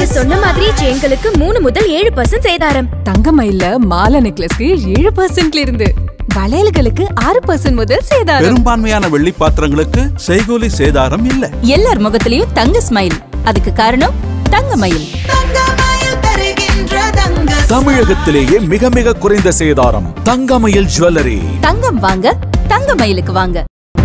சொன்ன மாதிரி செயின்களுக்கு மூணு முதல் ஏழு பர்சன்ட் சேதாரம் தங்கமயில்ல மாலை நெக்லஸ்க்கு ஏழு பர்சன்ட்ல இருந்து வளையல்களுக்கு ஆறு பர்சன்ட் முதல் சேதாரம் பெரும்பான்மையான வெள்ளி பாத்திரங்களுக்கு செய்கூலி சேதாரம் இல்ல எல்லார் முகத்திலயும் தங்க ஸ்மைல் அதுக்கு காரணம் தங்கமயில் தமிழகத்திலேயே மிக மிக குறைந்த சேதாரம் தங்கமயில் ஜுவல்லரி தங்கம் வாங்க தங்கமயிலுக்கு வாங்க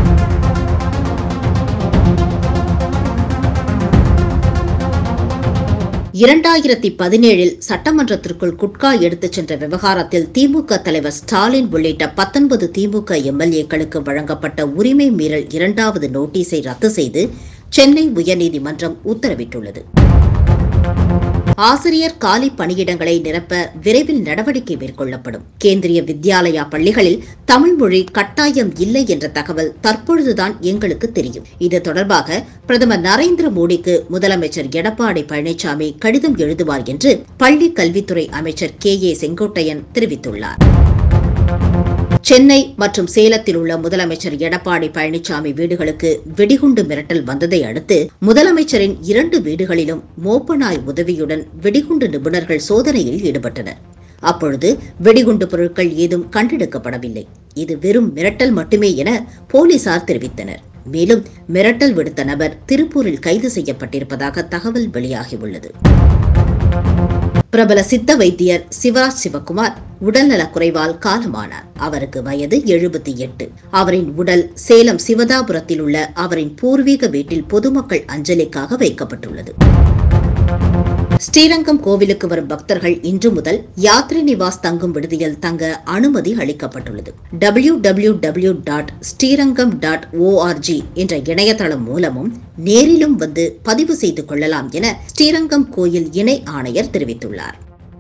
இரண்டாயிரத்தி பதினேழில் சட்டமன்றத்திற்குள் குட்கா எடுத்துச் சென்ற விவகாரத்தில் திமுக தலைவர் ஸ்டாலின் உள்ளிட்ட பத்தொன்பது திமுக எம்எல்ஏக்களுக்கு வழங்கப்பட்ட உரிமை மீறல் இரண்டாவது நோட்டீஸை ரத்து செய்து சென்னை உயர்நீதிமன்றம் உத்தரவிட்டுள்ளது ஆசிரியர் காலி பணியிடங்களை நிரப்ப விரைவில் நடவடிக்கை மேற்கொள்ளப்படும் கேந்திரிய வித்யாலயா பள்ளிகளில் தமிழ் மொழி கட்டாயம் இல்லை என்ற தகவல் தற்பொழுதுதான் எங்களுக்கு தெரியும் இது தொடர்பாக பிரதமர் நரேந்திர மோடிக்கு முதலமைச்சர் எடப்பாடி பழனிசாமி கடிதம் எழுதுவார் என்று பள்ளி கல்வித்துறை அமைச்சர் கே ஏ செங்கோட்டையன் தெரிவித்துள்ளார் சென்னை மற்றும் சேலத்தில் உள்ள முதலமைச்சர் எடப்பாடி பழனிசாமி வீடுகளுக்கு வெடிகுண்டு மிரட்டல் வந்ததை அடுத்து முதலமைச்சரின் இரண்டு வீடுகளிலும் மோப்பநாய் உதவியுடன் வெடிகுண்டு நிபுணர்கள் சோதனையில் ஈடுபட்டனர் அப்பொழுது வெடிகுண்டு பொருட்கள் ஏதும் கண்டெடுக்கப்படவில்லை இது வெறும் மிரட்டல் மட்டுமே என போலீசார் தெரிவித்தனர் மேலும் மிரட்டல் விடுத்த நபர் திருப்பூரில் கைது செய்யப்பட்டிருப்பதாக தகவல் வெளியாகியுள்ளது பிரபல சித்த வைத்தியர் சிவராஜ் சிவகுமார் உடல்நலக் குறைவால் காலமானார் அவருக்கு வயது எழுபத்தி எட்டு அவரின் உடல் சேலம் சிவதாபுரத்தில் உள்ள அவரின் பூர்வீக வீட்டில் பொதுமக்கள் அஞ்சலிக்காக வைக்கப்பட்டுள்ளது ஸ்ரீரங்கம் கோவிலுக்கு வரும் பக்தர்கள் இன்று முதல் யாத்ரி நிவாஸ் தங்கும் விடுதியில் தங்க அனுமதி அளிக்கப்பட்டுள்ளது W W W dot Srirangam dot ORG என்ற இணையதளம் மூலமும் நேரிலும் வந்து பதிவு செய்து கொள்ளலாம் என ஸ்ரீரங்கம் கோயில் இணை ஆணையர் தெரிவித்துள்ளார்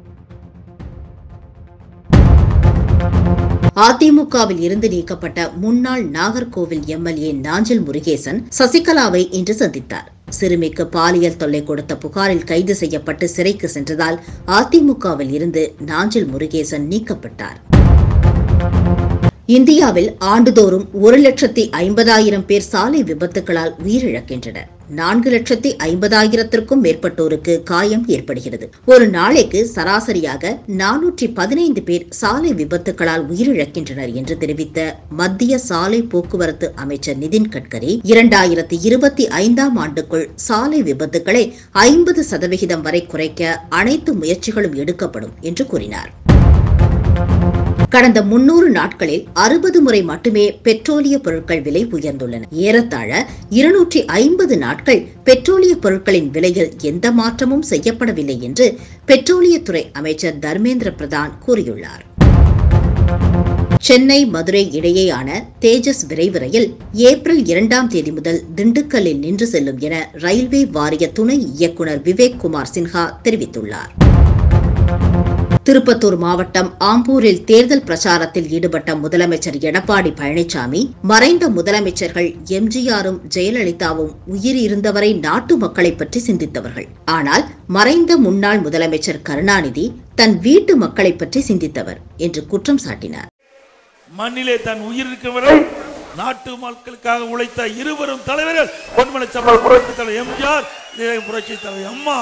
அதிமுகவில் இருந்து நீக்கப்பட்ட முன்னாள் நாகர்கோவில் எம்எல்ஏ நாஞ்சல் முருகேசன் சசிகலாவை இன்று சந்தித்தார் சிறுமிக்கு பாலியல் தொல்லை கொடுத்த புகாரில் கைது செய்யப்பட்டு சிறைக்கு சென்றதால் அதிமுகவில் இருந்து நாஞ்சில் முருகேசன் நீக்கப்பட்டார் இந்தியாவில் ஆண்டுதோறும் ஒரு லட்சத்தி ஐம்பதாயிரம் பேர் சாலை விபத்துகளால் உயிரிழக்கின்றனர் நான்கு லட்சத்தி ஐம்பதாயிரத்திற்கும் மேற்பட்டோருக்கு காயம் ஏற்படுகிறது ஒரு நாளைக்கு சராசரியாக நானூற்றி பதினைந்து பேர் சாலை விபத்துகளால் உயிரிழக்கின்றனர் என்று தெரிவித்த மத்திய சாலை போக்குவரத்து அமைச்சர் நிதின் கட்கரி இரண்டாயிரத்தி இருபத்தி ஐந்தாம் ஆண்டுக்குள் சாலை விபத்துகளை ஐம்பது சதவிகிதம் வரை குறைக்க அனைத்து முயற்சிகளும் எடுக்கப்படும் என்று கூறினார் கடந்த முன்னூறு நாட்களில் அறுபது முறை மட்டுமே பெட்ரோலிய பொருட்கள் விலை உயர்ந்துள்ளன ஏறத்தாழ இருநூற்றி ஐம்பது நாட்கள் பெட்ரோலிய பொருட்களின் விலையில் எந்த மாற்றமும் செய்யப்படவில்லை என்று பெட்ரோலியத்துறை அமைச்சர் தர்மேந்திர பிரதான் கூறியுள்ளார் சென்னை மதுரை இடையேயான தேஜஸ் விரைவு ரயில் ஏப்ரல் இரண்டாம் தேதி முதல் திண்டுக்கல்லில் நின்று செல்லும் என ரயில்வே வாரிய துணை இயக்குநர் விவேக் குமார் சின்ஹா தெரிவித்துள்ளார் திருப்பத்தூர் மாவட்டம் ஆம்பூரில் தேர்தல் பிரச்சாரத்தில் ஈடுபட்ட முதலமைச்சர் எடப்பாடி பழனிசாமி மறைந்த முதலமைச்சர்கள் எம்ஜிஆரும் ஜெயலலிதாவும் உயிர் இருந்தவரை நாட்டு மக்களை பற்றி சிந்தித்தவர்கள் ஆனால் மறைந்த முன்னாள் முதலமைச்சர் கருணாநிதி தன் வீட்டு மக்களை பற்றி சிந்தித்தவர் என்று குற்றம் சாட்டினார் மண்ணிலே தன் உயிர் இருக்கிறவரை நாட்டு மக்களுக்காக உழைத்த இருவரும் தலைவர்கள் பொன்மலை சம்பள புரட்சி தலைவர் எம்ஜிஆர் புரட்சி தலைவர் அம்மா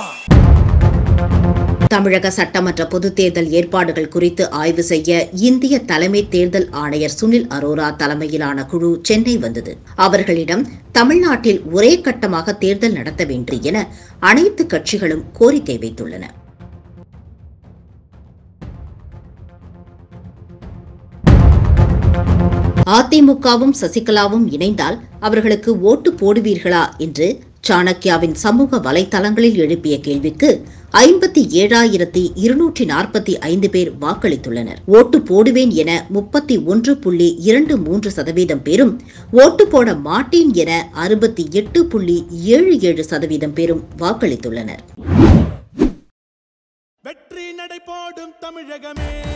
தமிழக சட்டமன்ற பொதுத் தேர்தல் ஏற்பாடுகள் குறித்து ஆய்வு செய்ய இந்திய தலைமை தேர்தல் ஆணையர் சுனில் அரோரா தலைமையிலான குழு சென்னை வந்தது அவர்களிடம் தமிழ்நாட்டில் ஒரே கட்டமாக தேர்தல் நடத்த வேண்டும் என அனைத்து கட்சிகளும் கோரிக்கை வைத்துள்ளன அதிமுகவும் சசிகலாவும் இணைந்தால் அவர்களுக்கு ஓட்டு போடுவீர்களா என்று சாணக்கியாவின் சமூக வலைதளங்களில் எழுப்பிய கேள்விக்கு ஐம்பத்தி ஏழாயிரத்தி இருநூற்றி நாற்பத்தி ஐந்து பேர் வாக்களித்துள்ளனர் ஓட்டு போடுவேன் என முப்பத்தி ஒன்று புள்ளி இரண்டு மூன்று சதவீதம் பேரும் ஓட்டு போட மாட்டேன் என அறுபத்தி எட்டு புள்ளி ஏழு ஏழு சதவீதம் பேரும் வாக்களித்துள்ளனர் வெற்றி நடை போடும் தமிழகமே